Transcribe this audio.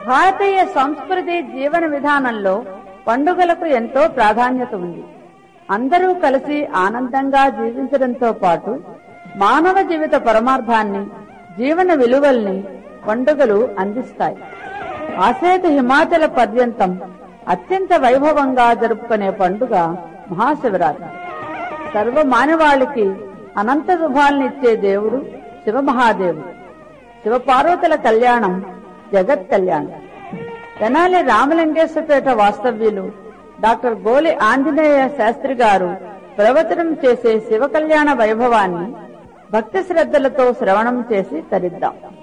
భారతీయ సంస్కృతి జీవన విధానంలో పండుగలకు ఎంతో ప్రాధాన్యత ఉంది అందరూ కలిసి ఆనందంగా జీవించడంతో పాటు మానవ జీవిత పరమార్థాన్ని జీవన విలువల్ని పండుగలు అందిస్తాయి ఆసేతు హిమాచల పర్యంతం అత్యంత వైభవంగా జరుపుకునే పండుగ మహాశివరాత్రి సర్వ మానవాళికి అనంత శుభాలనిచ్చే దేవుడు శివమహాదేవుడు శివపార్వతుల కళ్యాణం జగత్ కళ్యాణం తెనాలి రామలింగేశ్వరపేట వాస్తవ్యులు డాక్టర్ గోలి ఆంజనేయ శాస్త్రి గారు ప్రవచనం చేసే శివ కళ్యాణ వైభవాన్ని భక్తి శ్రద్ధలతో శ్రవణం చేసి తరిద్దాం